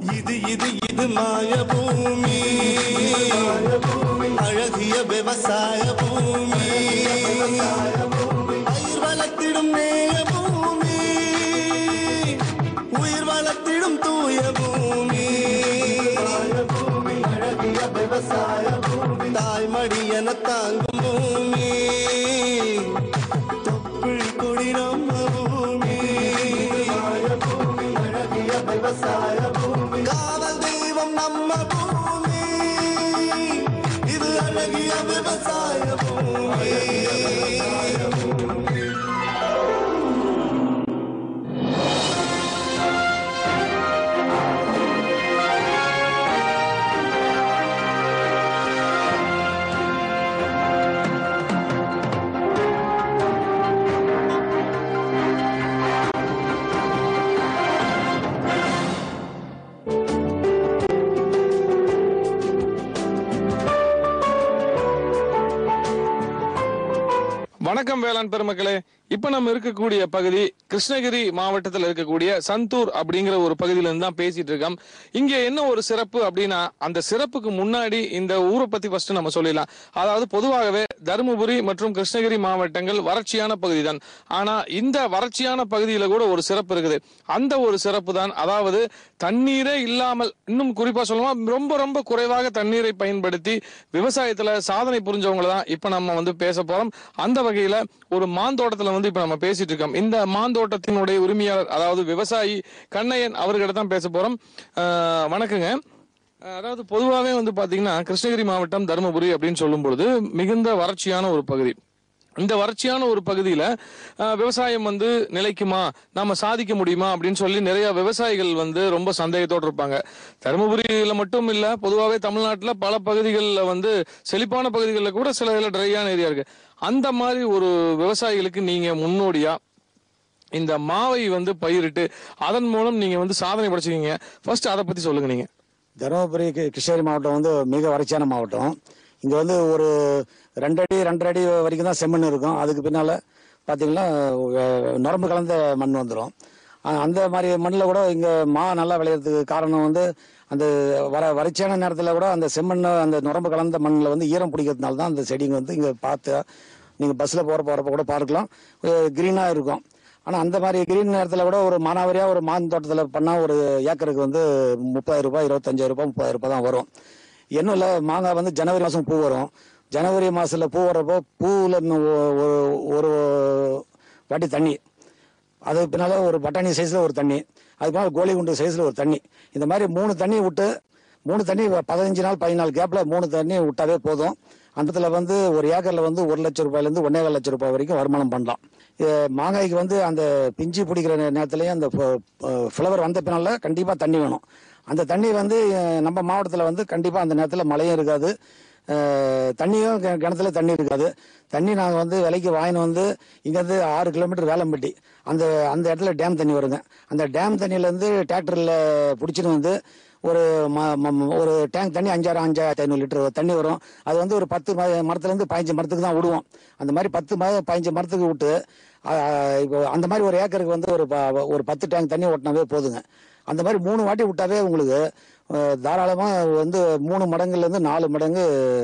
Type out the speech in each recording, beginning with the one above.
இது இது இது மாய பூமி அழகிய விவசாய பூமி பயிர் வளர்த்திடும் நேய பூமி உயிர் வளர்த்திடும் தூய பூமி அழகிய விவசாய பூமி தாய்மடி என தாங்கும் பூமி தொப்புள் கொடி நம்ம பூமி அழகிய விவசாய பூமி காவல் தெய்வம் நம்ம பூமி இது அழகிய விவசாய பூமி வணக்கம் வேளாண் பெருமக்களே இப்ப நம்ம இருக்கக்கூடிய பகுதி கிருஷ்ணகிரி மாவட்டத்தில் இருக்கக்கூடிய சந்தூர் அப்படிங்கிற ஒரு பகுதியில இருந்து தான் பேசிட்டு இருக்கோம் இங்க என்ன ஒரு சிறப்பு அப்படின்னா அந்த சிறப்புக்கு முன்னாடி இந்த ஊரை பத்தி ஃபர்ஸ்ட் நம்ம சொல்லிடலாம் அதாவது பொதுவாகவே தருமபுரி மற்றும் கிருஷ்ணகிரி மாவட்டங்கள் வறட்சியான பகுதி தான் ஆனா இந்த வறட்சியான பகுதியில கூட ஒரு சிறப்பு இருக்குது அந்த ஒரு சிறப்பு தான் அதாவது தண்ணீரே இல்லாமல் இன்னும் குறிப்பா சொல்லணும்னா ரொம்ப ரொம்ப குறைவாக தண்ணீரை பயன்படுத்தி விவசாயத்துல சாதனை புரிஞ்சவங்கள தான் இப்ப நம்ம வந்து பேச போறோம் அந்த வகையில ஒரு மாந்தோட்டத்துல வந்து இப்ப நம்ம பேசிட்டு இருக்கோம் இந்த மாந்தோட்டத்தினுடைய உரிமையாளர் அதாவது விவசாயி கண்ணையன் அவர்கிட்ட தான் பேச போறோம் அஹ், வணக்கங்க அஹ், அதாவது பொதுவாகவே வந்து பாத்தீங்கன்னா கிருஷ்ணகிரி மாவட்டம் தருமபுரி அப்படின்னு சொல்லும் பொழுது மிகுந்த வறட்சியான ஒரு பகுதி இந்த வறட்சியான ஒரு பகுதியில அஹ், விவசாயம் வந்து நிலைக்குமா நாம சாதிக்க முடியுமா அப்படின்னு சொல்லி நிறைய விவசாயிகள் வந்து ரொம்ப சந்தேகத்தோடு இருப்பாங்க தருமபுரியில மட்டும் இல்ல பொதுவாகவே தமிழ்நாட்டுல பல பகுதிகளில் வந்து செழிப்பான பகுதிகளில் கூட சில இதில் ட்ரையான ஏரியா இருக்கு அந்த மாதிரி ஒரு விவசாயிகளுக்கு நீங்க முன்னோடியா இந்த மாவை வந்து பயிரிட்டு அதன் மூலம் நீங்க வந்து சாதனை படைச்சிருக்கீங்க ஃபர்ஸ்ட் அதை பத்தி சொல்லுங்க நீங்க தருமபுரி கி- கிருஷ்ணகிரி மாவட்டம் வந்து மிக வறட்சியான மாவட்டம் இங்கே வந்து ஒரு ரெண்டு அடி ரெண்டரை அடி வரைக்கும் தான் செம்மண் இருக்கும் அதுக்கு பின்னால் பார்த்தீங்கன்னா அஹ், நரம்பு கலந்த மண் வந்துடும் அந்த மாதிரி மண்ணில் கூட இங்கே மா நல்லா விளையிறதுக்கு காரணம் வந்து அந்த வர வறட்சியான நேரத்தில் கூட அந்த செம்மண் அந்த நுரம்பு கலந்த மண்ணில் வந்து ஈரம் பிடிக்கிறதுனால தான் அந்த செடிங்க வந்து இங்கே பார்த்து நீங்கள் பஸ்ஸில் போகிற போகிறப்ப கூட பார்க்கலாம் க்ரீனாக இருக்கும் ஆனால் அந்த மாதிரி கிரீன் நேரத்தில் கூட ஒரு மானாவாரியாக ஒரு மான் தோட்டத்தில் பண்ணால் ஒரு ஏக்கருக்கு வந்து முப்பதாயிரம் ரூபாய் இருபத்தஞ்சாயிரம் ரூபாய் முப்பதாயிரம் ரூபாய் தான் வரும் என்ன இல்லை மாங்காய் வந்து ஜனவரி மாதம் பூ வரும் ஜனவரி மாதத்தில் பூ வர்றப்போ பூவில் இன்னும் ஒ- ஒரு ஒரு வாட்டி தண்ணி அது பின்னால் ஒரு பட்டாணி சைஸில் ஒரு தண்ணி அதுக்கு மேலே கோலி குண்டு சைஸில் ஒரு தண்ணி இந்த மாதிரி மூணு தண்ணி விட்டு மூணு தண்ணி பதினஞ்சு நாள் பதினாலு கேப்பில் மூணு தண்ணி விட்டாவே போதும் அந்த இடத்துல வந்து ஒரு ஏக்கரில் வந்து ஒரு லட்சம் ரூபாயிலேருந்து ஒன்றே லட்சம் ரூபாய் வரைக்கும் வருமானம் பண்ணலாம் இது மாங்காய்க்கு வந்து அந்த பிஞ்சு பிடிக்கிற நே- நேரத்துலயும் அந்த ஃப்ளவர் வந்த பின்னால கண்டிப்பாக தண்ணி வேணும் அந்த தண்ணி வந்து அஹ், நம்ம மாவட்டத்தில் வந்து கண்டிப்பாக அந்த நேரத்தில் மழையும் இருக்காது அஹ், தண்ணியும் கி- கிணத்துல தண்ணி இருக்காது தண்ணி நாங்கள் வந்து விலைக்கு வாங்கின்னு வந்து இங்கேருந்து ஆறு கிலோமீட்டர் வேலம்பட்டி அந்த அந்த இடத்துல டேம் தண்ணி வருங்க அந்த டேம் தண்ணியிலேருந்து டிராக்டரில் பிடிச்சின்னு வந்து ஒரு ம ம- ம- ஒரு டேங்க் தண்ணி அஞ்சாயிரம் அஞ்சாயிரத்தி ஐநூறு லிட்டர் தண்ணி வரும் அது வந்து ஒரு பத்து ம- மரத்துலேருந்து பதினஞ்சு மரத்துக்கு தான் விடுவோம் அந்த மாதிரி பத்து ம பதினஞ்சு மரத்துக்கு விட்டு ஆ, இப்போ அந்த மாதிரி ஒரு ஏக்கருக்கு வந்து ஒரு ப- ஒரு பத்து டேங்க் தண்ணி ஓட்டினாவே போதுங்க அந்த மாதிரி மூணு வாட்டி விட்டாவே உங்களுக்கு தாராளமாக வந்து மூணு மடங்குலேருந்து நாலு மடங்கு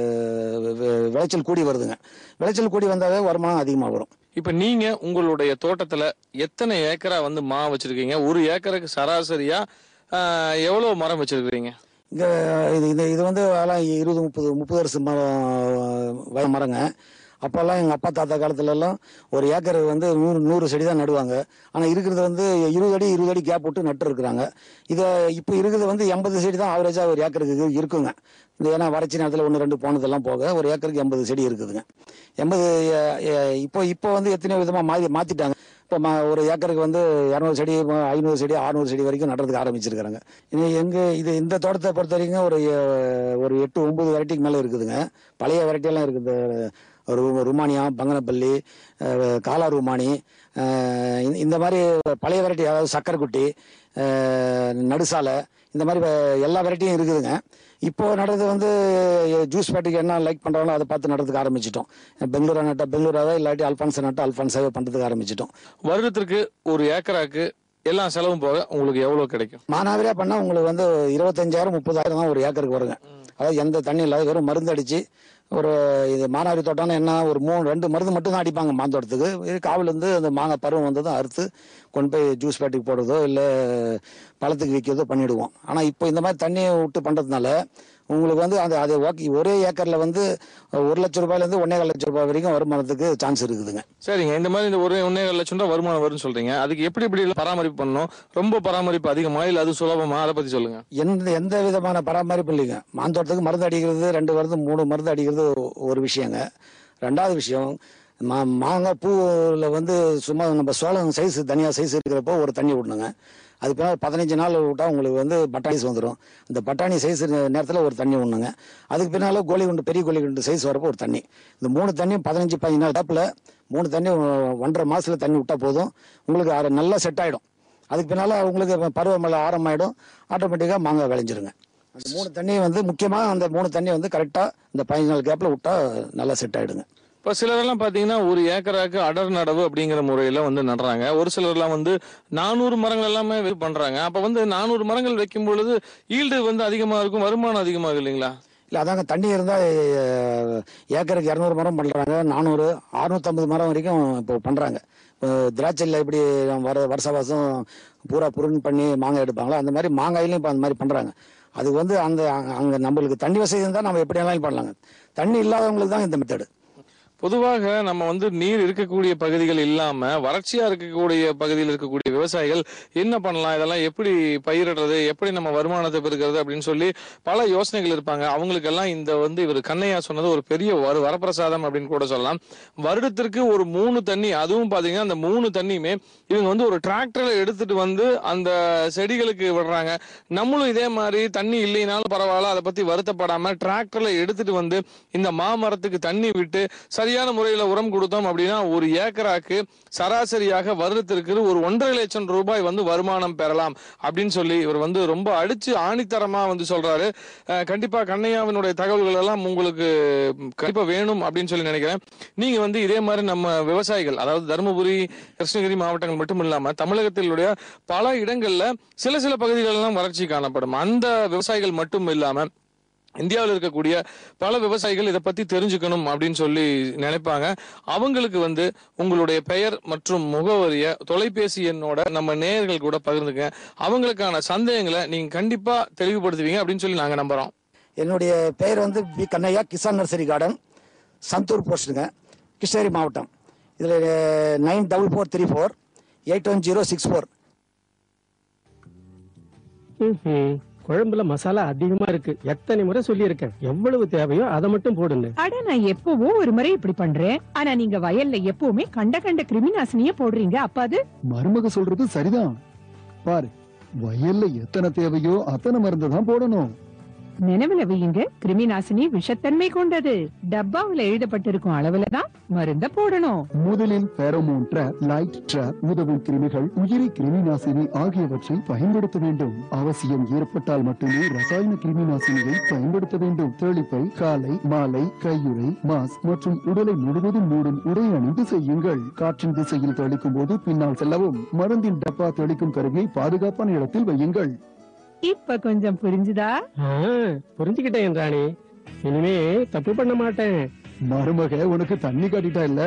வி- வி- விளைச்சல் கூடி வருதுங்க விளைச்சல் கூடி வந்தாவே வருமானம் அதிகமாக வரும் இப்ப நீங்க உங்களுடைய தோட்டத்துல எத்தனை ஏக்கரா வந்து மா வச்சிருக்கீங்க ஒரு ஏக்கருக்கு சராசரியா ஆஹ், எவ்வளவு மரம் வச்சிருக்கீங்க இங்கே இது இது இது வந்து அதெல்லாம் இருபது முப்பது முப்பது வருஷம் மரம் வய மரங்க அப்போல்லாம் எங்கள் அப்பா தாத்தா காலத்துல எல்லாம் ஒரு ஏக்கர் வந்து நூறு நூறு செடி தான் நடுவாங்க ஆனால் இருக்கிறது வந்து இருபது அடி இருபது அடி கேப் விட்டு நட்டு இருக்கிறாங்க இதை இப்போ இருக்கிறது வந்து எண்பது செடி தான் ஆவரேஜாக ஒரு ஏக்கருக்கு இரு- இருக்குங்க இந்த ஏன்னா வறட்சி நேரத்தில் ஒன்று ரெண்டு போனதெல்லாம் போக ஒரு ஏக்கருக்கு எண்பது செடி இருக்குதுங்க எண்பது இப்போ இப்போ வந்து எத்தனையோ விதமாக மாறி மாற்றிட்டாங்க இப்போ ம ஒரு ஏக்கருக்கு வந்து இரநூறு செடி ஐநூறு செடி அறுநூறு செடி வரைக்கும் நடுறதுக்கு ஆரம்பிச்சிருக்காங்க இது எங்க இது இந்த தோட்டத்தை பொறுத்த வரைக்கும் ஒரு அஹ், ஒரு எட்டு ஒன்பது வெரைட்டிக்கு மேலே இருக்குதுங்க பழைய வெரைட்டியெல்லாம் இருக்குது ஒரு ருமானியா பங்கனப்பள்ளி அஹ், காலா ருமானி அஹ், இந்த- இந்த மாதிரி பழைய வெரைட்டி அதாவது சக்கரை குட்டி அஹ், நடுசாலை இந்த மாதிரி வ- எல்லா வெரைட்டியும் இருக்குதுங்க இப்போ நடுறது வந்து ஜூஸ் பேட்டுக்கு என்ன லைக் பண்றாங்களோ அதை பார்த்து நடுறதுக்கு ஆரம்பிச்சிட்டோம் பெங்களூரா நட்டா பெங்களூராவே இல்லாட்டி அல்பான்சா நட்டா அல்பான்சாவே பண்றதுக்கு ஆரம்பிச்சிட்டோம் வருடத்திற்கு ஒரு ஏக்கராக்கு எல்லாம் செலவும் போக உங்களுக்கு எவ்வளவு கிடைக்கும் மானாவரியா பண்ணா உங்களுக்கு வந்து இருபத்தஞ்சாயிரம் முப்பதாயிரம் தான் ஒரு ஏக்கருக்கு வருங்க அதாவது எந்த தண்ணி இல்லாத வெறும் மருந்து அடிச்சு ஒரு இது மானாவரி தோட்டம்னா என்ன ஒரு மூணு ரெண்டு மருந்து மட்டும் தான் அடிப்பாங்க மாந்தோட்டத்துக்கு இது காவில இருந்து அந்த மாங்காய் பருவம் வந்ததும் அறுத்து கொண்டு போய் ஜூஸ் பேட்டுக்கு போடுறதோ இல்லை பழத்துக்கு விற்கிறதோ பண்ணிடுவோம் ஆனால் இப்போ இந்த மாதிரி தண்ணியை விட்டு பண்ணுறதுனால உங்களுக்கு வந்து அந்த அது ஓகே ஒரே ஏக்கரில் வந்து ஒரு லட்ச ரூபாயிலேருந்து ஒன்றே லட்ச ரூபாய் வரைக்கும் வருமானத்துக்கு சான்ஸ் இருக்குதுங்க சரிங்க இந்த மாதிரி இந்த ஒரு ஒன்னே லட்சம் ரூபாய் வருமானம் வரும்னு சொல்றீங்க அதுக்கு எப்படி எப்படி எல்லாம் பராமரிப்பு பண்ணணும் ரொம்ப பராமரிப்பு அதிகமா இல்ல அது சுலபமா அதை பத்தி சொல்லுங்க எந்த எந்த விதமான பராமரிப்பு இல்லைங்க மாந்தோட்டத்துக்கு மருந்து அடிக்கிறது ரெண்டு மருந்து மூணு மருந்து அடிக்கிறது ஒரு- ஒரு விஷயங்க ரெண்டாவது விஷயம் மா மாங்காய் பூவில் வந்து சும்மா நம்ம சோளம் சைஸ் தனியாக சைஸ் இருக்கிறப்போ ஒரு தண்ணி விடணுங்க அது பின்னால் பதினஞ்சு நாள் விட்டால் உங்களுக்கு வந்து பட்டாணிஸ் வந்துடும் இந்த பட்டாணி சைஸ் நேரத்தில் ஒரு தண்ணி விடணுங்க அதுக்கு பின்னால் கோழி குண்டு பெரிய கோழி குண்டு சைஸ் வரப்போ ஒரு தண்ணி இந்த மூணு தண்ணியும் பதினஞ்சு பதினஞ்சு நாள் டப்பில் மூணு தண்ணி ஒன்றரை மாசத்துல தண்ணி விட்டால் போதும் உங்களுக்கு அது நல்லா செட் ஆகிடும் அதுக்கு பின்னால் உங்களுக்கு பருவமழை ஆரம்பமாயிடும் ஆட்டோமேட்டிக்காக மாங்காய் விளைஞ்சிருங்க அந்த மூணு தண்ணி வந்து முக்கியமாக அந்த மூணு தண்ணி வந்து கரெக்டாக இந்த பதினஞ்சு நாள் கேப்பில் விட்டா நல்லா செட் ஆகிடுங்க இப்ப சிலரெல்லாம் பாத்தீங்கன்னா ஒரு ஏக்கராக்கு அடர் நடவு அப்படிங்கிற முறையில வந்து நடுறாங்க ஒரு சிலர்லாம் வந்து நானூறு மரங்கள் எல்லாமே இது பண்றாங்க அப்ப வந்து நானூறு மரங்கள் வைக்கும் பொழுது ஈல்டு வந்து அதிகமா இருக்கும் வருமானம் அதிகமாகும் இல்லைங்களா இல்லை அதாங்க தண்ணி இருந்தால் ஏக்கருக்கு இரநூறு மரம் பண்ணுறாங்க நானூறு அறுநூத்தம்பது மரம் வரைக்கும் இப்போ பண்ணுறாங்க இப்போ திராட்சையில் எப்படி வர வருஷ வருஷம் பூரா புருன் பண்ணி மாங்காய் எடுப்பாங்களோ அந்த மாதிரி மாங்காயிலையும் இப்போ அந்த மாதிரி பண்ணுறாங்க அது வந்து அந்த அங்கே நம்மளுக்கு தண்ணி வசதி இருந்தால் நம்ம எப்படி வேணாலும் பண்ணலாங்க தண்ணி இல்லாதவங்களுக்கு தான் இந்த மெத்தடு பொதுவாக நம்ம வந்து நீர் இருக்கக்கூடிய பகுதிகள் இல்லாம வறட்சியா இருக்கக்கூடிய பகுதியில் இருக்கக்கூடிய விவசாயிகள் என்ன பண்ணலாம் இதெல்லாம் எப்படி பயிரிடுறது எப்படி நம்ம வருமானத்தை பெருக்கிறது அப்படின்னு சொல்லி பல யோசனைகள் இருப்பாங்க அவங்களுக்கெல்லாம் இந்த வந்து இவர் கண்ணையா சொன்னது ஒரு பெரிய வர வரப்பிரசாதம் அப்படின்னு கூட சொல்லலாம் வருடத்திற்கு ஒரு மூணு தண்ணி அதுவும் பாத்தீங்கன்னா அந்த மூணு தண்ணியுமே இவங்க வந்து ஒரு டிராக்டர்ல எடுத்துட்டு வந்து அந்த செடிகளுக்கு விடுறாங்க நம்மளும் இதே மாதிரி தண்ணி இல்லைனாலும் பரவாயில்ல அதை பத்தி வருத்தப்படாம டிராக்டர்ல எடுத்துட்டு வந்து இந்த மாமரத்துக்கு தண்ணி விட்டு சரியான முறையில உரம் கொடுத்தோம் அப்படின்னா ஒரு ஏக்கராக்கு சராசரியாக வருடத்திற்கு ஒரு ஒன்றரை லட்சம் ரூபாய் வந்து வருமானம் பெறலாம் அப்படின்னு சொல்லி இவர் வந்து ரொம்ப அடிச்சு ஆணித்தரமா வந்து சொல்றாரு அஹ் கண்டிப்பா கண்ணையாவினுடைய தகவல்கள் எல்லாம் உங்களுக்கு கண்டிப்பா வேணும் அப்படின்னு சொல்லி நினைக்கிறேன் நீங்க வந்து இதே மாதிரி நம்ம விவசாயிகள் அதாவது தருமபுரி கிருஷ்ணகிரி மாவட்டங்கள் மட்டும் இல்லாம தமிழகத்திலுடைய பல இடங்கள்ல சில சில பகுதிகள் எல்லாம் வறட்சி காணப்படும் அந்த விவசாயிகள் மட்டும் இல்லாம இந்தியாவில் இருக்கக்கூடிய பல விவசாயிகள் இதை பத்தி தெரிஞ்சுக்கணும் அப்படின்னு சொல்லி நினைப்பாங்க அவங்களுக்கு வந்து உங்களுடைய பெயர் மற்றும் முகவரிய தொலைபேசி எண்ணோட நம்ம நேயர்கள் கூட பகிர்ந்துக்க அவங்களுக்கான சந்தேகங்களை நீங்க கண்டிப்பா தெளிவுபடுத்துவீங்க அப்படின்னு சொல்லி நாங்க நம்புறோம் என்னுடைய பெயர் வந்து P Kannaiya Kisan nursery garden Santhur போஸ்ட்டுங்க கிருஷ்ணகிரி மாவட்டம் இதில் nine double four three four eight one zero six four ம்ஹும். குழம்புல மசாலா அதிகமா இருக்கு எத்தனை முறை சொல்லியிருக்கேன் எவ்வளவு தேவையோ அதை மட்டும் போடுங்க அட நான் எப்பவும் ஒரு முறை இப்படி பண்றேன் ஆனா நீங்க வயல்ல எப்பவுமே கண்ட கண்ட கிருமி நாசினிய போடுறீங்க அப்ப அது மருமக சொல்றது சரிதான் பாரு வயல்ல எத்தனை தேவையோ அத்தனை மருந்து தான் போடணும் நினைவுல வையுங்க கிருமி நாசினி விஷத்தன்மை கொண்டது டப்பாவுல எழுதப்பட்டிருக்கும் அளவுல தான் மருந்த போடணும் முதலில் பெரோமோன் ட்ராப் லைட் ட்ராப் உதவும் கிருமிகள் உயிரி கிருமி நாசினி ஆகியவற்றை பயன்படுத்த வேண்டும் அவசியம் ஏற்பட்டால் மட்டுமே ரசாயன கிருமி நாசினியை பயன்படுத்த வேண்டும் தெளிப்பை காலை மாலை கையுறை மாஸ்க் மற்றும் உடலை முழுவதும் மூடும் உடை அணிந்து செய்யுங்கள் காற்றின் திசையில் தெளிக்கும் போது பின்னால் செல்லவும் மருந்தின் டப்பா தெளிக்கும் கருவியை பாதுகாப்பான இடத்தில் வையுங்கள் இப்ப கொஞ்சம் புரிஞ்சுதா ஆ, புரிஞ்சுக்கிட்டேன் ராணி இனிமே தப்பு பண்ண மாட்டேன் மருமக உனக்கு தண்ணி காட்டிட்டா இல்ல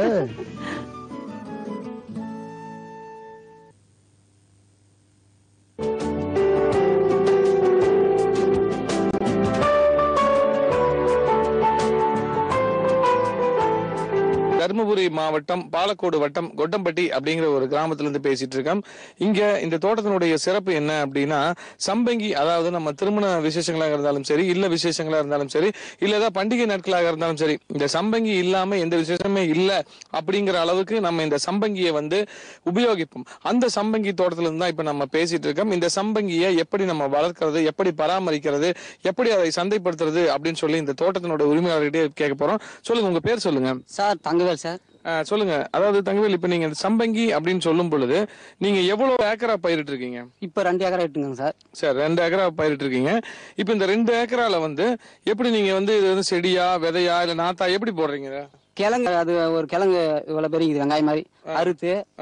தருமபுரி மாவட்டம் பாலக்கோடு வட்டம் கொட்டம்பட்டி அப்படிங்கிற ஒரு கிராமத்துல இருந்து பேசிட்டு இருக்கோம் இங்க இந்த தோட்டத்தினுடைய சிறப்பு என்ன அப்படின்னா சம்பங்கி அதாவது நம்ம திருமண விசேஷங்களாக இருந்தாலும் சரி இல்ல விசேஷங்களா இருந்தாலும் சரி இல்ல ஏதாவது பண்டிகை நாட்களாக இருந்தாலும் சரி இந்த சம்பங்கி இல்லாம எந்த விசேஷமே இல்ல அப்படிங்கிற அளவுக்கு நம்ம இந்த சம்பங்கியை வந்து உபயோகிப்போம் அந்த சம்பங்கி தோட்டத்துல இருந்து தான் இப்ப நம்ம பேசிட்டு இருக்கோம் இந்த சம்பங்கியை எப்படி நம்ம வளர்க்கறது எப்படி பராமரிக்கிறது எப்படி அதை சந்தைப்படுத்துறது அப்படின்னு சொல்லி இந்த தோட்டத்தினுடைய உரிமையாளர்கிட்டே கேட்க போறோம் சொல்லுங்க உங்க பேர் சொல்லுங்க சார் தங்கவேல் சார் ஆ, சொல்லுங்க அதாவது தங்கவேல் இப்ப நீங்க இந்த சம்பங்கி அப்படின்னு சொல்லும் பொழுது நீங்க எவ்வளவு ஏக்கரா பயிரிட்டு இருக்கீங்க இப்போ ரெண்டு ஏக்கரா எடுத்துங்க சார் சரி ரெண்டு ஏக்கரா பயிரிட்டு இருக்கீங்க இப்ப இந்த ரெண்டு ஏக்கரால வந்து எப்படி நீங்க வந்து இது வந்து செடியா விதையா இல்ல நாத்தா எப்படி போடுறீங்க இத? கிழங்கு அது ஒரு கிழங்கு இவ்வளவு பெரிய இருக்குது வெங்காயம் மாதிரி அறுத்து ஆ,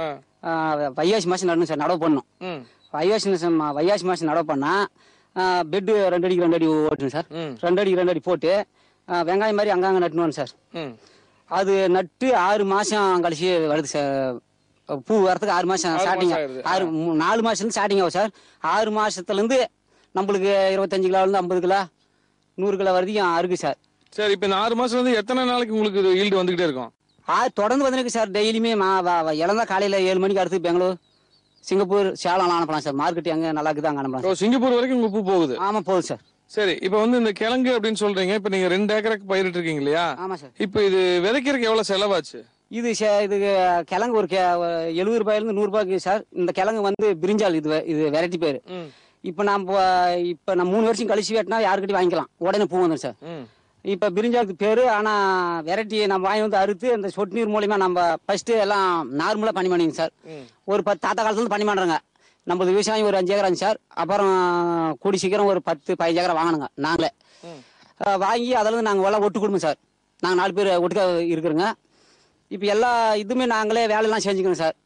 ஆ, வைகாசி மாதம் நடணும் சார் நடவு பண்ணணும் ம் வைகாசி மாதம் வைகாசி மாதம் நடவு பண்ணால் பெட்டு ரெண்டு அடிக்கு ரெண்டு அடி ஓட்டணும் சார் ம். ரெண்டு அடிக்கு ரெண்டு அடி போட்டு ஆ, வெங்காயம் மாதிரி அங்கங்கே நட்டுணும் சார் ம் அது நட்டு ஆறு மாதம் கழிச்சு வருது சார் பூ வரதுக்கு ஆறு மாதம் ஆறு ஸ்டார்டிங் மாசம் ஆயிடுது. ஆறு மூ- நாலு மாதத்துலேருந்து ஸ்டார்டிங் ஆகும் சார் ஆறு மாதத்துலேருந்து நம்மளுக்கு இருபத்தஞ்சு கிலோலேருந்து ஐம்பது கிலோ நூறு கிலோ வரைக்கும் அருக்கு சார் சரி இப்ப இந்த ஆறு மாசம் வந்து எத்தனை நாளைக்கு உங்களுக்கு இது ஈல்டு வந்துகிட்டே இருக்கும் ஆ தொடர்ந்து வந்துருக்கு சார் டெய்லியுமே மா வ- வ- இளந்தா காலையில் ஏழு மணிக்கு அடுத்து பெங்களூர் சிங்கப்பூர் சேலம்லாம் அனுப்பலாம் சார் மார்க்கெட் எங்கே நல்லா இருக்குது அங்கே அனுப்பலாம் இப்போ சிங்கப்பூர் வரைக்கும் உங்க பூ போகுது சார் ஆமாம் போகுது சார் சரி இப்போ வந்து இந்த கிழங்கு அப்படின்னு சொல்றீங்க இப்போ நீங்க ரெண்டு ஏக்கருக்கு பயிரிட்டு இருக்கீங்க இல்லையா ஆமாம் சார் இப்போ இது விதைக்கிறதுக்கு எவ்வளவு செலவாச்சு இது சே- இது கிழங்கு ஒரு கே எழுபது ரூபாயிலேருந்து நூறுரூபாய்க்கு சார் இந்த கிழங்கு வந்து பிரிஞ்சால் இது வெ- இது வெரைட்டி பேர் ம் இப்போ நம்ம இப்போ நம்ம மூணு வருஷம் கழிச்சு வெட்டினா யாருக்கிட்டையும் வாங்கிக்கலாம் உடனே பூ வந்துடும் சார் ம் இப்போ பிரிஞ்சாலுக்கு பேர் ஆனால் வெரைட்டி நம்ம வாங்கி வந்து அறுத்து அந்த சொட்டு நீர் மூலியமா நம்ம ஃபஸ்ட்டு எல்லாம் நார்மலாக பண்ணி பண்ணிங்க சார் ம். ஒரு பத்து தாத்தா காலத்துலேருந்து பண்ணி பண்ணுறோங்க நம்மளது விவசாயம் ஒரு அஞ்சு ஏக்கர் இருந்துச்சு சார் அப்புறம் கூடி சீக்கிரம் ஒரு பத்து பதினஞ்சு ஏக்கரை வாங்கினுங்க நாங்களே ம். அஹ் வாங்கி அதில் நாங்கள் எல்லாம் ஒட்டு குடும்பம் சார் நாங்கள் நாலு பேர் ஒட்டுக்கா இருக்கிறோங்க இப்போ எல்லா இதுவுமே நாங்களே வேலையெல்லாம் செஞ்சுக்கணும் சார்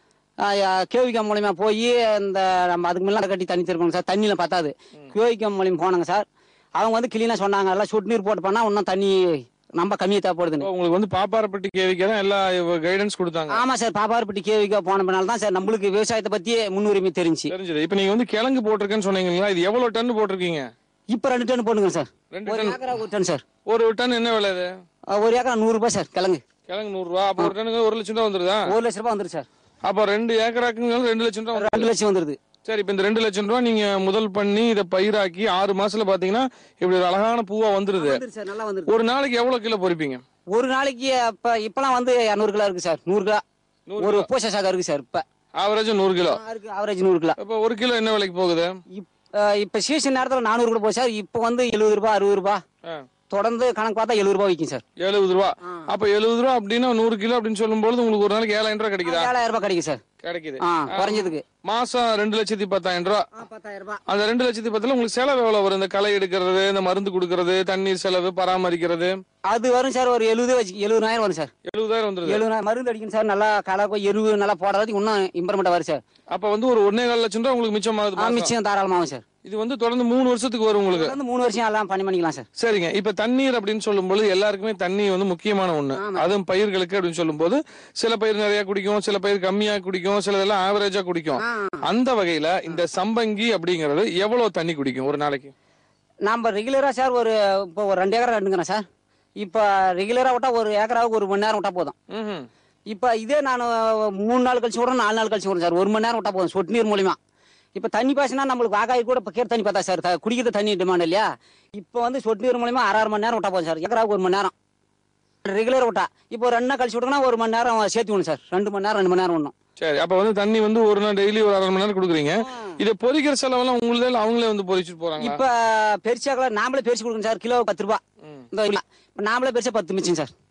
கேவிகா மூலியமா போய் இந்த நம்ம அதுக்கு முன்னாடி கட்டி தண்ணி திருக்கணும் சார் தண்ணியில் பத்தாது கேவிகா மூலியம் போனாங்க சார் அவங்க வந்து கிளீனாக சொன்னாங்க எல்லாம் சொட்டு நீர் போட்டு பண்ணால் இன்னும் தண்ணி ரொம்ப கம்மியாக தேவைப்படுதுன்னு இப்போ உங்களுக்கு வந்து பாப்பாரப்பட்டி கேவிக்கு தான் எல்லா கைடன்ஸ் கொடுத்தாங்க ஆமா சார் பாப்பாரப்பட்டி கேவிகா போன பின்னால் தான் சார் நம்மளுக்கு விவசாயத்தை பற்றியே முன்னுரிமை தெரிஞ்சு தெரிஞ்சது இப்போ நீங்க வந்து கிழங்கு போட்டிருக்கேன்னு சொன்னீங்களா இது எவ்வளவு டன் போட்டிருக்கீங்க இப்போ ரெண்டு டன் போடுங்க சார் ரெண்டு ஒரு டன் ஏக்கரா ஒரு டன் சார் ஒரு டன் என்ன விலை இது அஹ் ஒரு ஏக்கரா நூறுரூபா சார் கிழங்கு கிழங்கு நூறு ரூபா அப்போ ஒரு டனுக்கு ஒரு லட்சம் ரூபா வந்துருதா ஒரு லட்ச ரூபா வந்துரு சார் அப்போ ரெண்டு ஏக்கராக்கு ரெண்டு லட்சம் ரூபா வந்துருது. ரெண்டு லட்சம் வந்துருது சரி இப்போ இந்த ரெண்டு லட்சம் ரூபா நீங்க முதல் பண்ணி இதை பயிராக்கி ஆறு மாசத்துல பாத்தீங்கன்னா இப்படி ஒரு அழகான பூவா வந்துருது வந்துரு சார் நல்லா வந்துருது ஒரு நாளைக்கு எவ்வளவு கிலோ பொறிப்பீங்க ஒரு நாளைக்கு இப்ப இப்பெல்லாம் வந்து இரநூறு கிலோ இருக்கு சார் நூறு கிலோ நூறு ஒரு பூச சாகம் இருக்கு சார் இப்ப ஆவரேஜ் நூறு கிலோ இருக்கு ஆவரேஜ் நூறு கிலோ இப்போ ஒரு கிலோ என்ன விலைக்கு போகுது இப்ப இப்ப சீசன் நேரத்துல நானூறு கிலோ போகுது சார் இப்ப வந்து எழுபது ரூபாய் அறுபது ரூபாய் ஆ, தொடர்ந்து கணக்கு பார்த்தா எழுபது ரூபாய் விற்கும் சார் எழுபது ரூபா அப்ப எழுபது ரூபா அப்படின்னா நூறு கிலோ அப்படின்னு சொல்லும்போது உங்களுக்கு ஒரு நாளைக்கு ஏழாயிரம் ரூபாய் கிடைக்குதா ஏழாயிரம் ரூபாய் கிடைக்கும் சார் கிடைக்குது ஆ குறைஞ்சதுக்கு மாசம் ரெண்டு லட்சத்தி பத்தாயிரம் ரூபா பத்தாயிரம் ரூபாய் அந்த ரெண்டு லட்சத்தி பத்துல உங்களுக்கு செலவு எவ்வளவு வரும் இந்த களை எடுக்கிறது இந்த மருந்து கொடுக்கறது தண்ணீர் செலவு பராமரிக்கிறது அது வரும் சார் ஒரு எழுபது வச்சு எழுபதாயிரம் வரும் சார் எழுபதாயிரம் வந்துருது எழுபதாயிரம் மருந்து அடிக்கணும் சார் நல்லா கலக்கும் எருவு நல்லா போடுறதுக்கு இன்னும் இம்ப்ரூவ்மெண்ட் வரும் சார் அப்ப வந்து ஒரு ஒன்னே கால் லட்சம் ரூபா உங்களுக்கு மிச்சமாகுது ஆ, மாசம். மிச்சம் தாராளமாகும் சார் இது வந்து தொடர்ந்து மூணு வருஷத்துக்கு வரும் உங்களுக்கு தொடர்ந்து மூணு வருஷம் எல்லாம் பண்ணி பண்ணிக்கலாம் சார் சரிங்க இப்ப தண்ணீர் அப்படின்னு சொல்லும்போது எல்லாருக்குமே தண்ணி வந்து முக்கியமான ஒண்ணு அதுவும் பயிர்களுக்கு அப்படின்னு சொல்லும்போது சில பயிர் நிறைய குடிக்கும் சில பயிர் கம்மியா குடிக்கும் சிலதெல்லாம் ஆவரேஜா குடிக்கும் அந்த வகையில இந்த சம்பங்கி அப்படிங்கறது எவ்வளவு தண்ணி குடிக்கும் ஒரு நாளைக்கு நம்ம ரெகுலரா சார் ஒரு இப்போ ஒரு ரெண்டு ஏக்கரா ரெண்டுங்கிறேன் சார் இப்போ ரெகுலரா விட்டா ஒரு ஏக்கராவுக்கு ஒரு மணி நேரம் விட்டா போதும் ம்ஹும். இப்போ இதே நான் மூணு நாள் கழிச்சு விடுறேன் நாலு நாள் கழிச்சு விடுறேன் சார் ஒரு மணி நேரம் விட்டா போதும் சொட்டு நீர் மூலியமா இப்போ தண்ணி பாய்ச்சினா நம்மளுக்கு வாகாய் கூட இப்போ கேர் தண்ணி பார்த்தா சார் த- குடிக்கிற தண்ணி டிமாண்ட் இல்லையா இப்போ வந்து சொட்டு நீர் மூலியமா அரை அரை மணி நேரம் விட்டா போதும் சார் ஏக்கராவுக்கு ஒரு மணி நேரம் ரெகுலர் விட்டா இப்போ ஒரு ரெண்டு நாள் கழிச்சு விட்டோம்னா ஒரு மணி நேரம் சேர்த்து விடணும் சார் ரெண்டு மணி நேரம் ரெண்டு மணி நேரம் விடணும் சரி அப்ப வந்து தண்ணி வந்து ஒரு நாள் டெய்லி ஒரு அரை மணி நேரம் கொடுக்குறீங்க இதை பொறிக்கிற செலவெல்லாம் உங்களுதே இல்ல அவங்களே வந்து பொறிச்சிட்டு போறாங்க இப்போ பெருசாக்கல நாமளே பெருசு கொடுக்கணும் சார் கிலோ பத்து ரூபா இந்த இப்போ நாமளே பெருசா பத்து மிச்சம் சார்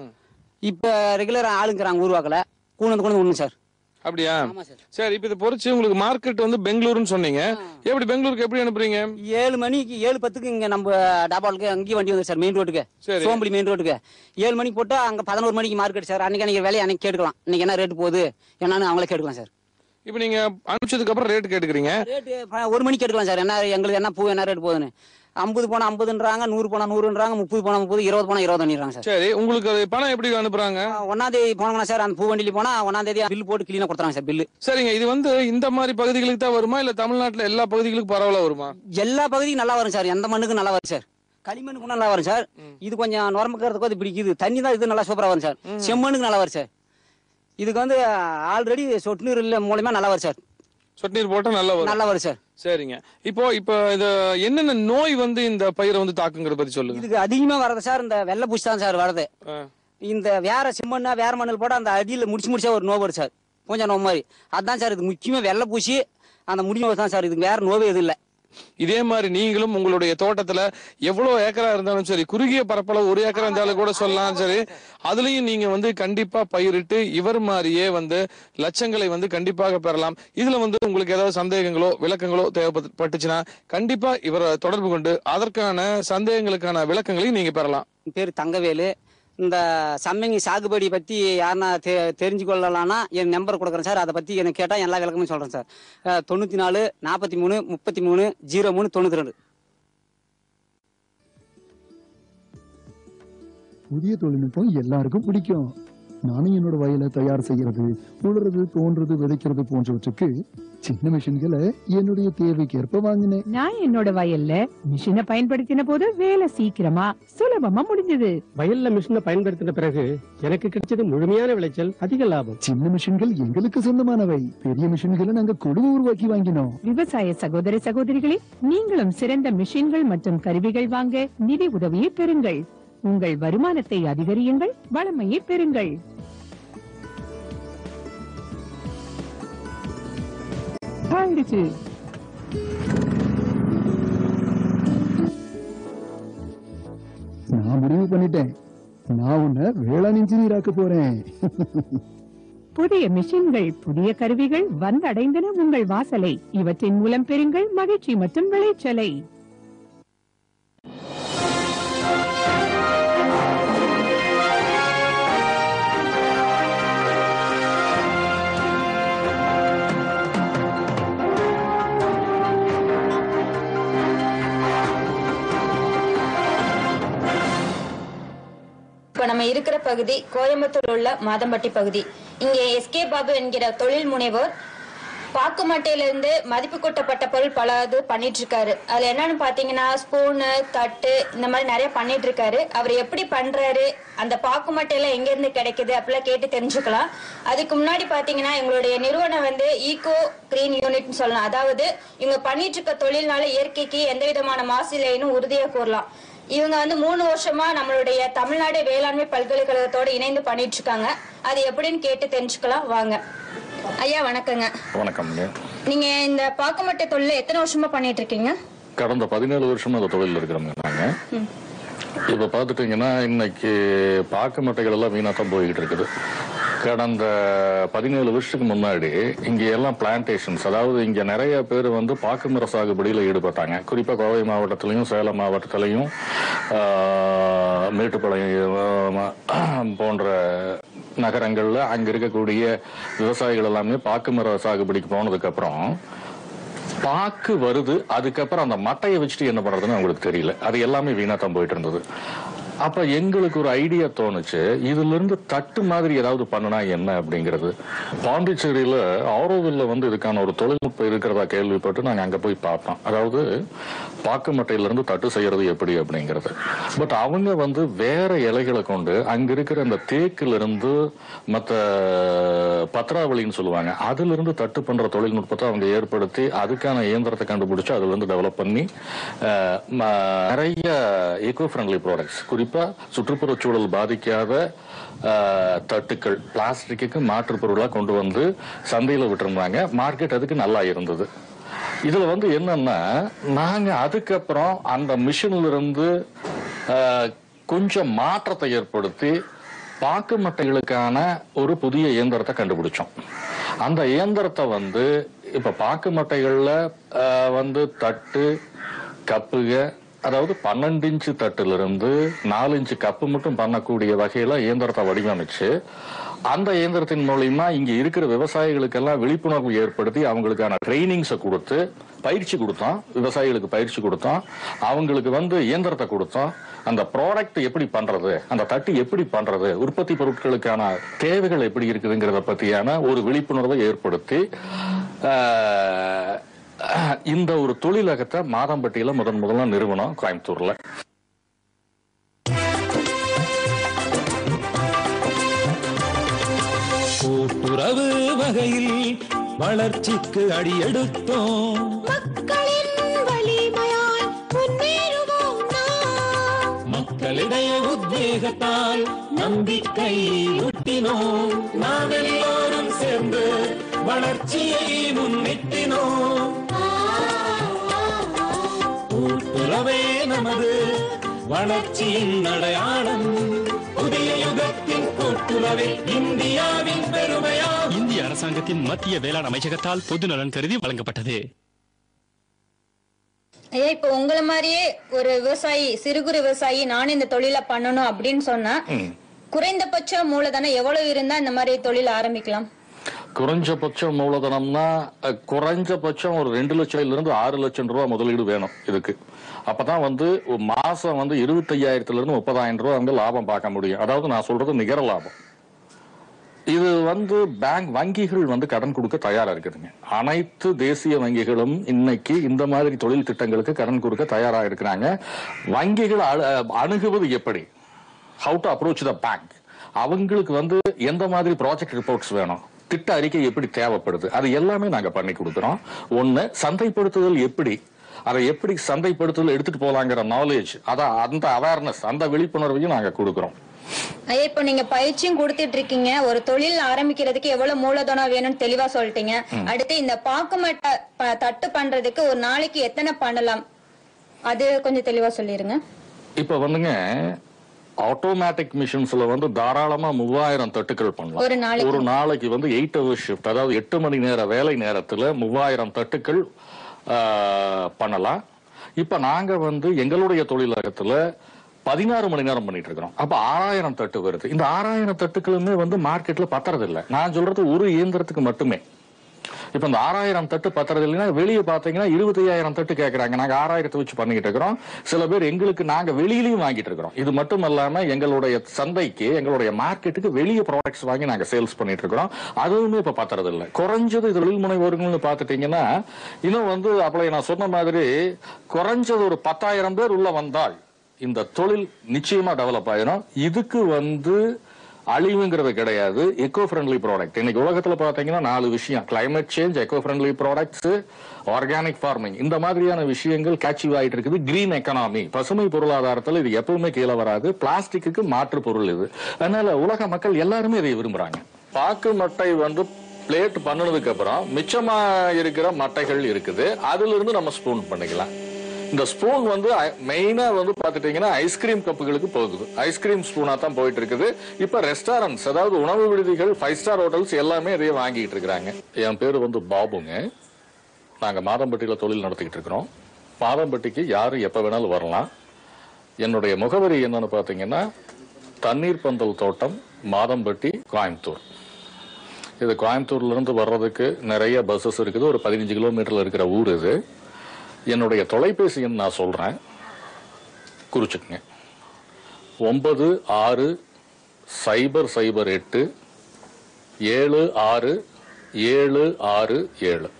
இப்போ ரெகுலர் ஆளுங்கிறாங்க ஊருவாக்கில் கூண்டு வந்து கொண்டு விடணும் சார் அப்படியா ஆமா சார் சரி இப்ப இதை பொறிச்சு உங்களுக்கு மார்க்கெட் வந்து பெங்களூருன்னு சொன்னீங்க எப்படி பெங்களூருக்கு எப்படி அனுப்புறீங்க ஏழு மணிக்கு ஏழு பத்துக்கு இங்க நம்ம டாபாலுக்கு அங்கேயும் வண்டி வந்து சார் மெயின் ரோட்டுக்கு சரி. சோம்படி மெயின் ரோட்டுக்கு ஏழு மணிக்கு போட்டு அங்க பதினோரு மணிக்கு மார்க்கெட் சார் அன்னைக்கு அன்னைக்கு வேலையை அன்னைக்கு கேட்டுக்கலாம் இன்னைக்கு என்ன ரேட் போகுது என்னன்னு அவங்களே கேட்டுக்கலாம் சார் இப்ப நீங்க அனுப்பிச்சதுக்கு அப்புறம் ரேட் கேட்டுக்கிறீங்க ரேட்டு ஒரு மணிக்கு கேட்டுக்கலாம் சார் என்ன எங்களுக்கு என்ன பூ என்ன ரேட் போகுதுன்னு ஐம்பது போனா ஐம்பதுன்றாங்க நூறு போனா நூறுன்றாங்க முப்பது போனா முப்பது இருபது போனா இருபது பண்ணிடுறாங்க சார் சரி உங்களுக்கு அது பணம் எப்படி அனுப்புறாங்க ஒன்னாம் தேதி போனாங்கன்னா சார் அந்த பூ வண்டியில போனா ஒன்னாம் தேதி பில் போட்டு கிளீனா கொடுத்துறாங்க சார் பில்லு சரிங்க இது வந்து இந்த மாதிரி பகுதிகளுக்கு தான் வருமா இல்ல தமிழ்நாட்டுல எல்லா பகுதிகளுக்கும் பரவலா வருமா எல்லா பகுதியும் நல்லா வரும் சார் எந்த மண்ணுக்கும் நல்லா வரும் சார் களிமண்ணுக்கும் நல்லா வரும் சார் இது கொஞ்சம் நுரம்புக்கிறதுக்கு அது பிடிக்குது தண்ணி தான் இது நல்லா சூப்பரா வரும் சார் செம்மண்ணுக்கு நல்லா வரும் சார் இதுக்கு வந்து ஆல்ரெடி சொட்டு நீர் இல்ல மூலமா நல்லா வரும் சார் சொட்டு நீர் போட்டா நல்லா வரும் நல்லா வரும் சார் சரிங்க இப்போ இப்போ இது என்னென்ன நோய் வந்து இந்த பயிரை வந்து தாக்குங்கிறத பத்தி சொல்லுங்க இதுக்கு அதிகமா வர்றது சார் இந்த வெள்ளை பூச்சி தான் சார் வருது ஆ. இந்த வேற செம்மண்ணா வேற மண்ணில் போட அந்த அடியில் முடிச்சு முடிச்சா ஒரு நோய் வரும் சார் கொஞ்சம் நோய் மாதிரி அதான் சார் இது முக்கியமா வெள்ளை பூச்சி அந்த முடி நோய் தான் சார் இதுக்கு வேற நோவே எதுவும் இல்லை இதே மாதிரி நீங்களும் உங்களுடைய தோட்டத்துல எவ்வளவு ஏக்கரா இருந்தாலும் சரி குறுகிய பரப்பளவு ஒரு ஏக்கரா இருந்தாலும் கூட சொல்லலாம் சரி அதுலயும் நீங்க வந்து கண்டிப்பா பயிரிட்டு இவர் மாதிரியே வந்து லட்சங்களை வந்து கண்டிப்பாக பெறலாம் இதுல வந்து உங்களுக்கு ஏதாவது சந்தேகங்களோ விளக்கங்களோ தேவைப்பட்டுச்சுன்னா கண்டிப்பா இவரை தொடர்பு கொண்டு அதற்கான சந்தேகங்களுக்கான விளக்கங்களையும் நீங்க பெறலாம் என் பேர் தங்கவேலு இந்த சம்மங்கி சாகுபடி பற்றி யாருன்னா தெ தெரிஞ்சு கொள்ளலாம்னா என் நம்பர் கொடுக்குறேன் சார் அதை பற்றி எனக்கு கேட்டால் எல்லா விளக்கமும் சொல்கிறேன் சார் அஹ், தொண்ணூற்றி நாலு நாற்பத்தி மூணு முப்பத்தி மூணு ஜீரோ மூணு தொண்ணூற்றி ரெண்டு புதிய தொழில்நுட்பம் எல்லாருக்கும் பிடிக்கும் நானும் என்னோட வயலை தயார் செய்யறது உழுறது தோன்றது விதைக்கிறது போன்றவற்றுக்கு சின்ன மிஷின்களை என்னுடைய தேவைக்கேற்ப வாங்கினேன் நான் என்னோட வயல்ல மிஷினை பயன்படுத்தின போது வேலை சீக்கிரமா சுலபமா முடிஞ்சது வயல்ல மிஷினை பயன்படுத்தின பிறகு எனக்கு கிடைச்சது முழுமையான விளைச்சல் அதிக லாபம் சின்ன மிஷின்கள் எங்களுக்கு சொந்தமானவை பெரிய மிஷின்களை நாங்க குழு உருவாக்கி வாங்கினோம் விவசாய சகோதர சகோதரிகளே நீங்களும் சிறந்த மிஷின்கள் மற்றும் கருவிகள் வாங்க நிதி உதவியை பெறுங்கள் உங்கள் வருமானத்தை அதிகரியுங்கள் வளமையை பெறுங்கள் ஆயிடுச்சு நான் முடிவு பண்ணிட்டேன் நான் உன்னை வேளாண் இன்ஜினியர் ஆக்க போறேன் புதிய மிஷின்கள் புதிய கருவிகள் வந்தடைந்தன உங்கள் வாசலை இவற்றின் மூலம் பெறுங்கள் மகிழ்ச்சி மற்றும் விளைச்சலை இப்ப நம்ம இருக்கிற பகுதி கோயம்புத்தூர் உள்ள மாதம்பட்டி பகுதி இங்கே எஸ்கே பாபு என்கிற தொழில் முனைவோர் பாக்கு மட்டையில இருந்து மதிப்பு கூட்டப்பட்ட பொருள் பல இது பண்ணிட்டு இருக்காரு அதுல என்னன்னு பாத்தீங்கன்னா ஸ்பூனு தட்டு இந்த மாதிரி நிறைய பண்ணிட்டு இருக்காரு அவர் எப்படி பண்றாரு அந்த பாக்கு மட்டையில எங்க இருந்து கிடைக்குது அப்படிலாம் கேட்டு தெரிஞ்சுக்கலாம் அதுக்கு முன்னாடி பாத்தீங்கன்னா எங்களுடைய நிறுவனம் வந்து ஈகோ கிரீன் யூனிட்னு சொல்லலாம் அதாவது இவங்க பண்ணிட்டு இருக்க தொழில்னால இயற்கைக்கு எந்த விதமான மாசு இல்லைன்னு உறுதியா கூறலாம் இவங்க வந்து மூணு வருஷமா நம்மளுடைய தமிழ்நாடு வேளாண்மை பல்கலைக்கழகத்தோட இணைந்து பண்ணிட்டு இருக்காங்க அது எப்படின்னு கேட்டு தெரிஞ்சுக்கலாம் வாங்க ஐயா வணக்கங்க வணக்கம்ங்க நீங்க இந்த பாக்குமட்டை தொழில எத்தனை வருஷமா பண்ணிட்டு இருக்கீங்க கடந்த பதினேழு வருஷமா அந்த தொழில் இருக்கிறோங்க நாங்க இப்ப பாத்துட்டீங்கன்னா இன்னைக்கு பாக்கு மட்டைகள் எல்லாம் வீணா தான் போய்கிட்டு இருக்குது கடந்த பதினேழு வருஷத்துக்கு முன்னாடி இங்க எல்லாம் பிளான்டேஷன்ஸ் அதாவது இங்க நிறைய பேர் வந்து பாக்கு மர சாகுபடியில ஈடுபட்டாங்க குறிப்பா கோவை மாவட்டத்திலையும் சேலம் மாவட்டத்திலையும் ஆஹ், மேட்டுப்பாளையம் ஆஹ், போன்ற நகரங்கள்ல அங்க இருக்கக்கூடிய விவசாயிகள் எல்லாமே பாக்கு மர சாகுபடிக்கு போனதுக்கு அப்புறம் பாக்கு வருது அதுக்கப்புறம் அந்த மட்டையை வச்சுட்டு என்ன பண்றதுன்னு அவங்களுக்கு தெரியல அது எல்லாமே வீணா தான் போயிட்டு இருந்தது அப்ப எங்களுக்கு ஒரு ஐடியா தோணுச்சு இதுல இருந்து தட்டு மாதிரி ஏதாவது பண்ணுனா என்ன அப்படிங்கிறது பாண்டிச்சேரியில ஆரோவில்ல வந்து இதுக்கான ஒரு தொழில்நுட்பம் இருக்கிறதா கேள்விப்பட்டு நாங்க அங்க போய் பார்த்தோம் அதாவது பாக்கு மட்டையில இருந்து தட்டு செய்யறது எப்படி அப்படிங்கிறது பட் அவங்க வந்து வேற இலைகளை கொண்டு அங்க இருக்கிற அந்த தேக்குல இருந்து மத்த பத்ராவளின்னு சொல்லுவாங்க அதுல இருந்து தட்டு பண்ற தொழில்நுட்பத்தை அவங்க ஏற்படுத்தி அதுக்கான இயந்திரத்தை கண்டுபிடிச்சு அதுல இருந்து டெவலப் பண்ணி அஹ், ம- நிறைய ஈகோ ஃப்ரெண்ட்லி ப்ராடக்ட்ஸ் குறிப்பா சுற்றுப்புறச் சூழல் பாதிக்காத அஹ், தட்டுக்கள் பிளாஸ்டிக்கு மாற்று பொருளா கொண்டு வந்து சந்தையில விட்டுருந்தாங்க மார்க்கெட் அதுக்கு நல்லா இருந்தது இதுல வந்து என்னன்னா நாங்க அதுக்கப்புறம் அந்த மிஷின்ல இருந்து அஹ், கொஞ்சம் மாற்றத்தை ஏற்படுத்தி பாக்கு மட்டைகளுக்கான ஒரு புதிய இயந்திரத்தை கண்டுபிடிச்சோம் அந்த இயந்திரத்தை வந்து இப்ப பாக்கு மட்டைகள்ல அஹ், வந்து தட்டு கப்புக அதாவது பன்னெண்டு இன்ச்சு தட்டுல இருந்து நாலு இன்ச்சு கப்பு மட்டும் பண்ணக்கூடிய வகையில இயந்திரத்தை வடிவமைச்சு அந்த இயந்திரத்தின் மூலியமா இங்க இருக்கிற விவசாயிகளுக்கெல்லாம் விழிப்புணர்வு ஏற்படுத்தி அவங்களுக்கான ட்ரைனிங்ஸை கொடுத்து பயிற்சி கொடுத்தோம் விவசாயிகளுக்கு பயிற்சி கொடுத்தோம் அவங்களுக்கு வந்து இயந்திரத்தை கொடுத்தோம் அந்த ப்ராடக்ட் எப்படி பண்றது அந்த தட்டு எப்படி பண்றது உற்பத்தி பொருட்களுக்கான தேவைகள் எப்படி இருக்குதுங்கிறத பத்தியான ஒரு விழிப்புணர்வை ஏற்படுத்தி ஆஹ், இந்த ஒரு தொழிலகத்தை மாதம்பட்டியில முதன் முதல்ல நிறுவனம் கோயம்புத்தூர்ல கூட்டுறவு வகையில் வளர்ச்சிக்கு அடியெடுத்தோம் மக்களின் வலிமையால் முன்னேறுவோம் நாம் மக்களிடையே உத்வேகத்தால் நம்பிக்கை ஊட்டினோம் நாம் எல்லோரும் சேர்ந்து வளர்ச்சியை முன்னிட்டினோம் கூட்டுறவே நமது வளர்ச்சியின் அடையாளம் புதிய யுகத்தின் கூட்டுறவே இந்தியாவின் பெருமையா இந்திய அரசாங்கத்தின் மத்திய வேளாண் அமைச்சகத்தால் பொது நலன் கருதி வழங்கப்பட்டது ஐயா இப்போ உங்களை மாதிரியே ஒரு விவசாயி சிறு குறு விவசாயி நானும் இந்த தொழிலை பண்ணணும் அப்படின்னு சொன்னா குறைந்தபட்ச மூலதனம் எவ்வளவு இருந்தா இந்த மாதிரி தொழில் ஆரம்பிக்கலாம் குறைஞ்சபட்சம் மூலதனம்னா அஹ், குறைஞ்சபட்சம் ஒரு ரெண்டு லட்சம்ல இருந்து ஆறு லட்சம் ரூபாய் முதலீடு வேணும் இதுக்கு அப்பதான் வந்து ஒரு மாசம் வந்து இருபத்தையாயிரத்துல இருந்து முப்பதாயிரம் ரூபாய் வந்து லாபம் பார்க்க முடியும் அதாவது நான் சொல்றது நிகர லாபம் இது வந்து பேங்க் வங்கிகள் வந்து கடன் கொடுக்க தயாரா இருக்குதுங்க அனைத்து தேசிய வங்கிகளும் இன்னைக்கு இந்த மாதிரி தொழில் திட்டங்களுக்கு கடன் கொடுக்க தயாரா இருக்கிறாங்க வங்கிகள் அழு- அணுகுவது எப்படி how to approach the bank அவங்களுக்கு வந்து எந்த மாதிரி ப்ராஜெக்ட் ரிப்போர்ட்ஸ் வேணும் திட்ட அறிக்கை எப்படி தேவைப்படுது அது எல்லாமே நாங்க பண்ணி கொடுக்குறோம் ஒண்ணு சந்தைப்படுத்துதல் எப்படி அதை எப்படி சந்தைப்படுத்துதல் எடுத்துட்டு போலாங்கிற நாலேஜ் அதான் அந்த அவேர்னஸ் அந்த விழிப்புணர்வையும் நாங்க கொடுக்குறோம் ஐயா இப்போ நீங்க பயிற்சியும் கொடுத்துட்டு இருக்கீங்க ஒரு தொழில் ஆரம்பிக்கிறதுக்கு எவ்வளவு மூலதனம் வேணும்னு தெளிவா சொல்லிட்டீங்க அடுத்து இந்த பாக்குமட்டை ப- தட்டு பண்றதுக்கு ஒரு நாளைக்கு எத்தனை பண்ணலாம் அது கொஞ்சம் தெளிவா சொல்லிருங்க இப்ப வந்துங்க ஆட்டோமேட்டிக் மிஷின்ஸ்ல வந்து தாராளமா மூவாயிரம் தட்டுக்கள் பண்ணலாம் ஒரு நாளைக்கு? ஒரு நாளைக்கு வந்து எயிட் ஹவர் ஷிஃப்ட் அதாவது எட்டு மணி நேர வேலை நேரத்துல மூவாயிரம் தட்டுக்கள் ஆஹ், பண்ணலாம் இப்ப நாங்க வந்து எங்களுடைய தொழிலகத்துல பதினாறு மணி நேரம் பண்ணிட்டு இருக்கிறோம் அப்ப ஆறாயிரம் தட்டு வருது இந்த ஆறாயிரம் தட்டுக்களுமே வந்து மார்க்கெட்ல பத்துறது இல்ல நான் சொல்றது ஒரு இயந்திரத்துக்கு மட்டுமே இப்ப இந்த ஆறாயிரம் தட்டு பத்துறது இல்லைன்னா வெளியே பாத்தீங்கன்னா இருபத்தையாயிரம் தட்டு கேக்குறாங்க நாங்க ஆறாயிரத்தை வச்சு பண்ணிக்கிட்டு இருக்கிறோம் சில பேர் எங்களுக்கு நாங்க வெளியிலயும் வாங்கிட்டு இருக்கிறோம் இது மட்டும் இல்லாம எங்களுடைய சந்தைக்கு எங்களுடைய மார்க்கெட்டுக்கு வெளியே ப்ராடக்ட்ஸ் வாங்கி நாங்க சேல்ஸ் பண்ணிட்டு இருக்கிறோம் அதுவுமே இப்ப பத்துறது இல்ல குறைஞ்சது தொழில் முனைவோர்கள்னு பாத்துட்டீங்கன்னா இன்னும் வந்து அப்பளை நான் சொன்ன மாதிரி குறைஞ்சது ஒரு பத்தாயிரம் பேர் உள்ள வந்தால் இந்த தொழில் நிச்சயமா டெவலப் ஆயிரும் இதுக்கு வந்து அழிவுங்கிறது கிடையாது எக்கோ ஃப்ரெண்ட்லி ப்ராடக்ட் இன்னைக்கு உலகத்துல பாத்தீங்கன்னா நாலு விஷயம் climate change eco friendly products organic farming இந்த மாதிரியான விஷயங்கள் கேட்சிவ் ஆயிட்டு இருக்குது கிரீன் எக்கனாமி பசுமை பொருளாதாரத்துல இது எப்பவுமே கீழே வராது பிளாஸ்டிக்கு மாற்று பொருள் இது அதனால உலக மக்கள் எல்லாருமே இதை விரும்புறாங்க பாக்கு மட்டை வந்து பிளேட் பண்ணுனதுக்கு அப்புறம் மிச்சமா இருக்கிற மட்டைகள் இருக்குது அதுல இருந்து நம்ம ஸ்பூன் பண்ணிக்கலாம் இந்த ஸ்பூன் வந்து மெயினா வந்து பாத்துட்டீங்கன்னா ஐஸ்கிரீம் கப்புகளுக்கு போகுது ஐஸ்கிரீம் ஸ்பூனா தான் போயிட்டு இருக்குது இப்ப ரெஸ்டாரண்ட்ஸ் அதாவது உணவு விடுதிகள் ஃபைவ் ஸ்டார் ஹோட்டல்ஸ் எல்லாமே இதையே வாங்கிட்டு இருக்கிறாங்க என் பேரு வந்து பாபுங்க நாங்க மாதம்பட்டியில தொழில் நடத்திக்கிட்டு இருக்கிறோம் மாதம்பட்டிக்கு யாரு எப்ப வேணாலும் வரலாம் என்னுடைய முகவரி என்னன்னு பாத்தீங்கன்னா தண்ணீர் பந்தல் தோட்டம் மாதம்பட்டி கோயம்புத்தூர் இது கோயம்புத்தூர்ல இருந்து வர்றதுக்கு நிறைய பஸ்ஸஸ் இருக்குது ஒரு பதினஞ்சு கிலோமீட்டர்ல இருக்கிற ஊர் இது என்னுடைய தொலைபேசி எண் நான் சொல்றேன் குறிச்சுக்குங்க ஒன்பது ஆறு சைபர் சைபர் எட்டு ஏழு ஆறு ஏழு ஆறு ஏழு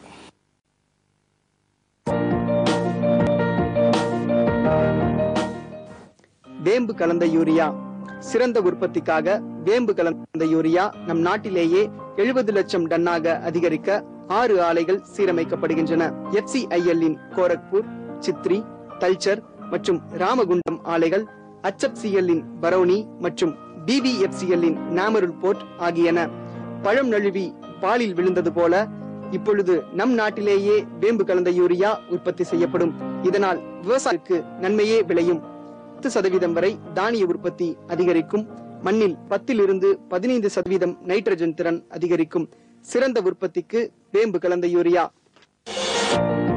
வேம்பு கலந்த யூரியா சிறந்த உற்பத்திக்காக வேம்பு கலந்த யூரியா நம் நாட்டிலேயே எழுபது லட்சம் டன்னாக அதிகரிக்க ஆறு ஆலைகள் சீரமைக்கப்படுகின்றன எஃப்சிஐஎல் இன் கோரக்பூர் சித்ரி தல்ச்சர் மற்றும் ராமகுண்டம் ஆலைகள் HFCL இன் பரௌனி மற்றும் பிபிஎஃப்சிஎல் இன் நாமருல் போர்ட் ஆகியன பழம் நழுவி பாலில் விழுந்தது போல இப்பொழுது நம் நாட்டிலேயே வேம்பு கலந்த யூரியா உற்பத்தி செய்யப்படும் இதனால் விவசாயிக்கு நன்மையே விளையும் பத்து சதவீதம் வரை தானிய உற்பத்தி அதிகரிக்கும் மண்ணில் பத்திலிருந்து பதினைந்து சதவீதம் நைட்ரஜன் திறன் அதிகரிக்கும் சிறந்த உற்பத்திக்கு வேம்பு கலந்த யூரியா